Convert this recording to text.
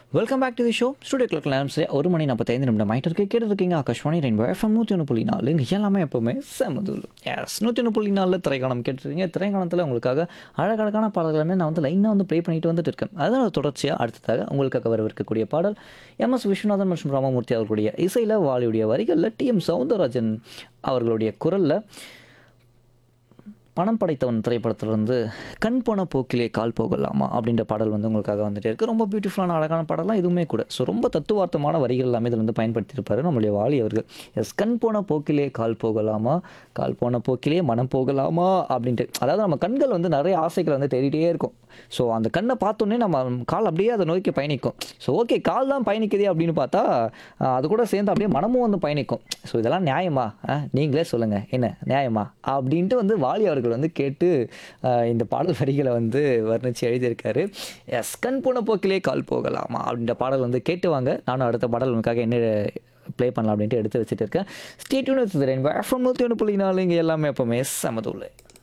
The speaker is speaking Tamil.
welcome back to the show studio clock லேம்ஸ் ஒரு மணி நாற்பத்தைந்து நிமிடம் ஆயிட்டு இருக்கு கேட்டு இருக்கீங்க ஆகாஷ்வாணி ரெயின்போ எஃப்எம் நூற்றி ஒன்று புள்ளி நாலு இங்கே எல்லாமே எப்போவுமே செமதுல் எஸ் நூற்றி ஒன்று புள்ளி நாலில் திரைக்காலம் கேட்டுருக்கீங்க திரைக்காலத்தில் உங்களுக்காக அழகழகான பாடல்களுமே நான் வந்து லைனாக வந்து ப்ளே பண்ணிட்டு வந்துட்டு இருக்கேன் அதனால தொடர்ச்சியாக அடுத்ததாக உங்களுக்காக வரவிருக்கக்கூடிய பாடல் எம் எஸ் விஸ்வநாதன் மற்றும் ராமமூர்த்தி அவர்களுடைய இசையில் வாலியுடைய வரிகளில் டி எம் சவுந்தரராஜன் அவர்களுடைய குரலில் பணம் படைத்தவன் திரைப்படத்திலிருந்து கண் போன போக்கிலே கால் போகலாமா அப்படின்ற பாடல் வந்து உங்களுக்காக வந்துட்டே இருக்கு ரொம்ப பியூட்டிஃபுல்லான அழகான பாடலாம் இதுவுமே கூட ஸோ ரொம்ப தத்துவார்த்தமான வரிகள் எல்லாமே இதில் வந்து பயன்படுத்தியிருப்பாரு நம்மளுடைய வாலி அவர்கள் எஸ் கண் போன போக்கிலே கால் போகலாமா கால் போன போக்கிலே மனம் போகலாமா அப்படின்ட்டு அதாவது நம்ம கண்கள் வந்து நிறைய ஆசைகளை வந்து தேடிட்டே இருக்கும் ஸோ அந்த கண்ணை பார்த்தோன்னே நம்ம கால் அப்படியே அதை நோக்கி பயணிக்கும் ஸோ ஓகே கால் தான் பயணிக்குதே அப்படின்னு பார்த்தா ஆஹ், அது கூட சேர்ந்து அப்படியே மனமும் வந்து பயணிக்கும் ஸோ இதெல்லாம் நியாயமா ஆ, நீங்களே சொல்லுங்கள் என்ன நியாயமா அப்படின்ட்டு வந்து வாலி அவர்கள் வந்து கேட்டு ஆஹ், இந்த பாடல் வரிகளை வந்து வர்ணித்து எழுதியிருக்காரு எஸ் கண் போன போக்கிலே கால் போகலாமா அப்படின்ற பாடல் வந்து கேட்டு வாங்க நானும் அடுத்த பாடல் உனக்காக என்ன ப்ளே பண்ணலாம் அப்படின்ட்டு எடுத்து வச்சுட்டு இருக்கேன் ஸ்டேட்யூன் எஃப்எம் நூற்றி ஒன்று புள்ளி நாலு இங்கே எல்லாமே எப்போவுமே சமதுள்ள